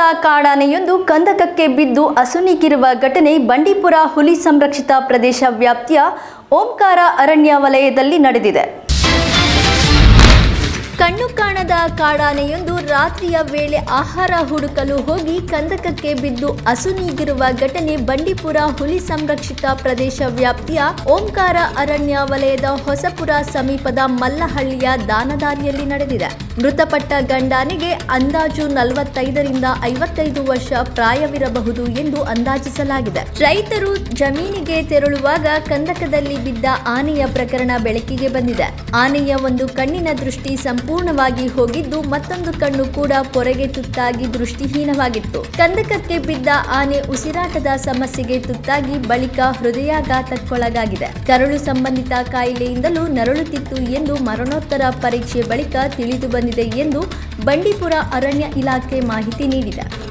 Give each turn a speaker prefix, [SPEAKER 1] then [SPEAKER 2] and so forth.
[SPEAKER 1] ಕಾಡಾನೆಯೊಂದು ಕಂದಕಕ್ಕೆ ಬಿದ್ದು ಅಸುನೀಗಿರುವ ಘಟನೆ ಬಂಡೀಪುರ ಹುಲಿ ಸಂರಕ್ಷಿತ ಪ್ರದೇಶ ವ್ಯಾಪ್ತಿಯ ಓಂಕಾರ ಅರಣ್ಯ ವಲಯದಲ್ಲಿ ನಡೆದಿದೆ ಕಣ್ಣು ಕಾಣದ ಕಾಡಾನೆಯೊಂದು ರಾತ್ರಿಯ ವೇಳೆ ಆಹಾರ ಹುಡುಕಲು ಹೋಗಿ ಕಂದಕಕ್ಕೆ ಬಿದ್ದು ಅಸುನೀಗಿರುವ ಘಟನೆ ಬಂಡೀಪುರ ಹುಲಿ ಸಂರಕ್ಷಿತ ಪ್ರದೇಶ ವ್ಯಾಪ್ತಿಯ ಓಂಕಾರ ಅರಣ್ಯ ವಲಯದ ಹೊಸಪುರ ಸಮೀಪದ ಮಲ್ಲಹಳ್ಳಿಯ ದಾನದಾರಿಯಲ್ಲಿ ನಡೆದಿದೆ ಮೃತಪಟ್ಟ ಗಂಡಾನೆಗೆ ಅಂದಾಜು ನಲವತ್ತೈದರಿಂದ ಐವತ್ತೈದು ವರ್ಷ ಪ್ರಾಯವಿರಬಹುದು ಎಂದು ಅಂದಾಜಿಸಲಾಗಿದೆ ರೈತರು ಜಮೀನಿಗೆ ತೆರಳುವಾಗ ಕಂದಕದಲ್ಲಿ ಬಿದ್ದ ಆನೆಯ ಪ್ರಕರಣ ಬೆಳಕಿಗೆ ಬಂದಿದೆ ಆನೆಯ ಒಂದು ಕಣ್ಣಿನ ದೃಷ್ಟಿ ಸಂಪೂರ್ಣವಾಗಿ ಹೋಗಿದ್ದು ಮತ್ತೊಂದು ಕಣ್ಣು ಕೂಡ ಪೊರೆಗೆ ತುತ್ತಾಗಿ ದೃಷ್ಟಿಹೀನವಾಗಿತ್ತು ಕಂದಕಕ್ಕೆ ಬಿದ್ದ ಆನೆ ಉಸಿರಾಟದ ಸಮಸ್ಯೆಗೆ ತುತ್ತಾಗಿ ಬಳಿಕ ಹೃದಯಾಘಾತಕ್ಕೊಳಗಾಗಿದೆ ಕರಳು ಸಂಬಂಧಿತ ಕಾಯಿಲೆಯಿಂದಲೂ ನರಳುತ್ತಿತ್ತು ಎಂದು ಮರಣೋತ್ತರ ಪರೀಕ್ಷೆ ಬಳಿಕ ತಿಳಿದು ಬಂದಿದೆ ಎಂದು ಬಂಡೀಪುರ ಅರಣ್ಯ ಇಲಾಖೆ ಮಾಹಿತಿ ನೀಡಿದೆ